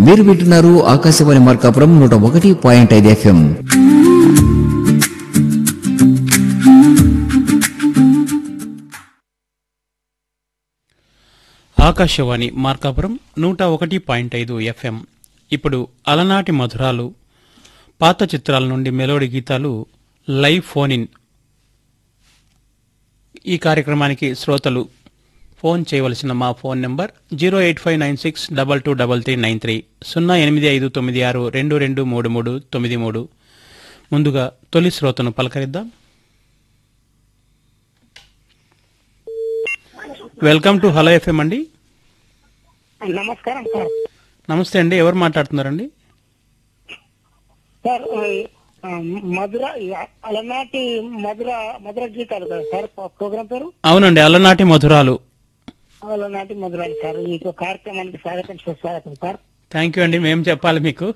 మీరు వింటున్నారు ఆకాశవాణి మార్కాపురం నూట ఒకటి పాయింట్ ఐదు ఎఫ్ఎం ఆకాశవాణి మార్కాపురం నూట ఒకటి పాయింట్ ఐదు ఎఫ్ఎం ఇప్పుడు అలనాటి మధురాలు పాత చిత్రాల నుండి మెలోడీ గీతాలు లైవ్ ఫోన్ ఇన్ ఈ కార్యక్రమానికి శ్రోతలు ఫోన్ చేయవలసిన మా phone number zero eight five nine six double two double three nine three సున్నా ఎనిమిది ఐదు తొమ్మిది ఆరు రెండు రెండు మూడు మూడు తొమ్మిది మూడు ముందుగా తొలి శ్రోతను పలకరిద్దాం వెల్కమ్ టు హలో ఎఫ్ఎం అండి నమస్కారం సార్ నమస్తే అండి ఎవరు మాట్లాడుతున్నారండి సార్ ఆ, మధుర అలనాటి మధుర మధుర గీతాలు కదా సార్ ప్రోగ్రామ్ పేరు అవునండి అలనాటి మధురాలు అలనాటి మధురాలు సార్ ఈ కార్యక్రమానికి స్వాగతం సుస్వాగతం సార్ థ్యాంక్ యూ అండి మేము చెప్పాలి మీకు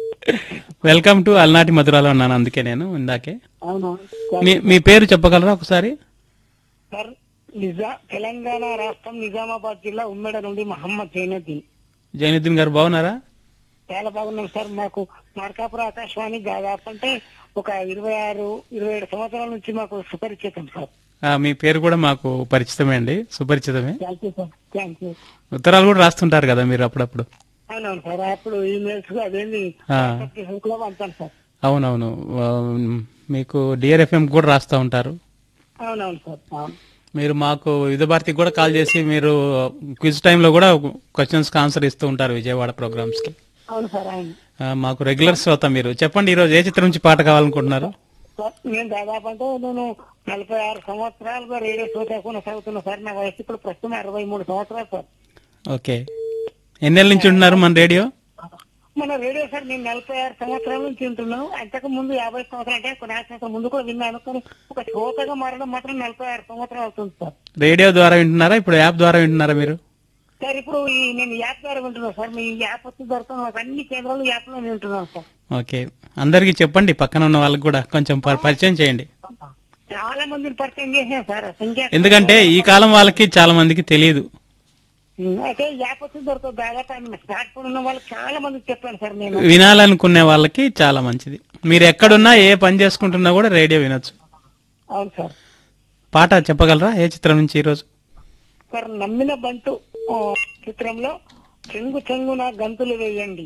వెల్కమ్ టు అలనాటి మధురాలు అన్నాను అందుకే నేను ఇందాకే అవును మీ మీ పేరు చెప్పగలరా ఒకసారి సార్ నిజా తెలంగాణ రాష్ట్రం నిజామాబాద్ జిల్లా ఉమ్మడి నుండి మహమ్మద్ జైనుద్దీన్ జైనుద్దీన్ గారు బాగున్నారా చాలా బాగున్నాం సార్ మాకు మార్కాపుర ఆకాశవాణి దాదాపు అంటే ఒక ఇరవై ఆరు ఇరవై ఏడు సంవత్సరాల నుంచి మాకు సుపరిచితం సార్ ఆ, మీ పేరు కూడా మాకు పరిచితమే అండి సుపరిచితమే thank you sir thank you ఉత్తరాలు కూడా రాస్తుంటారు కదా మీరు అప్పుడప్పుడు అవునవును సార్ అప్పుడు ఈమెయిల్స్ అదేంది ఆ. కూడా పంపాను సార్ అవునవును ఆ, మీకు డిఆర్ ఎఫ్ఎం కూడా రాస్తూ ఉంటారు అవునవును సార్ అవును మీరు మాకు వివిధ భారతికి కూడా కాల్ చేసి మీరు క్విజ్ టైంలో కూడా క్వశ్చన్స్ ఆన్సర్ ఇస్తూ ఉంటారు విజయవాడ ప్రోగ్రామ్స్ కి అవును సార్ అవును ఆ, మాకు రెగ్యులర్ శ్రోత మీరు చెప్పండి ఈరోజు ఏ చిత్రం నుంచి పాట కావాలనుకుంటున్నారు సార్ నేను దాదాపు అంటే నేను నలభై ఆరు సంవత్సరాలుగా రేడియో శ్రోత కొనసాగుతున్నా సార్ నా వయసు ఇప్పుడు ప్రస్తుతం అరవై మూడు సంవత్సరాలు సార్ ఓకే ఎన్నేళ్ళ నుంచి ఉంటున్నారు మన రేడియో మన రేడియో సార్ నేను నలభై ఆరు సంవత్సరాల నుంచి ఉంటున్నాను అంతకు ముందు యాభై సంవత్సరాలు అంటే కొన్ని సంవత్సరాల ముందు కూడా విన్నాను కానీ ఒక శ్రోతగా మారడం మాత్రం నలభై ఆరు సంవత్సరాలు అవుతుంది సార్ రేడియో ద్వారా వింటున్నారా ఇప్పుడు యాప్ ద్వారా వింటున్నారా మీరు సార్ ఇప్పుడు ఈ నేను యాప్ ద్వారా వింటున్నాను సార్ మీ యాప్ వచ్చి దొరకడం మాకు అన్ని కేంద్రాలు యాప్ లో వింటున్నాను సార్ ఓకే అందరికీ చెప్పండి పక్కన ఉన్న వాళ్ళకి కూడా కొంచెం ప- పరిచయం చేయండి చాలా మందిని పరిచయం చేసాను సార్ సంఖ్య ఎందుకంటే ఈ కాలం వాళ్ళకి చాలా మందికి తెలియదు అయితే యాప్ వచ్చి దొరకదు దాదాపు ఆయన స్మార్ట్ ఫోన్ ఉన్న వాళ్ళకి చాలా మందికి చెప్పాను సార్ నేను వినాలనుకునే వాళ్ళకి చాలా మంచిది మీరు ఎక్కడున్నా ఏ పని చేసుకుంటున్నా కూడా రేడియో వినొచ్చు అవును సార్ పాట చెప్పగలరా ఏ చిత్రం నుంచి ఈరోజు సార్ నమ్మిన బంటు ఆ, చిత్రంలో చెంగు చెంగున గంతులు వేయండి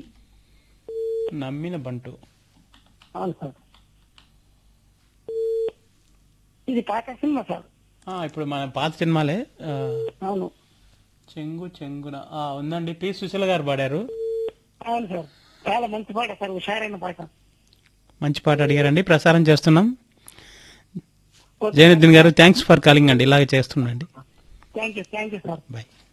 నమ్మిన బంటు అవును సార్ ఇది పాత సినిమా సార్ ఆ, ఇప్పుడు మన పాత సినిమాలే ఆ, అవును చెంగు చెంగున ఆ, ఉందండి పి సుశీల గారు పాడారు అవును సార్ చాలా మంచి పాట సార్ హుషారైన పాట మంచి పాట అడిగారండి ప్రసారం చేస్తున్నాం జైనుద్దీన్ గారు థ్యాంక్స్ ఫర్ కాలింగ్ అండి ఇలాగే చేస్తుండండి thank you thank you sir bye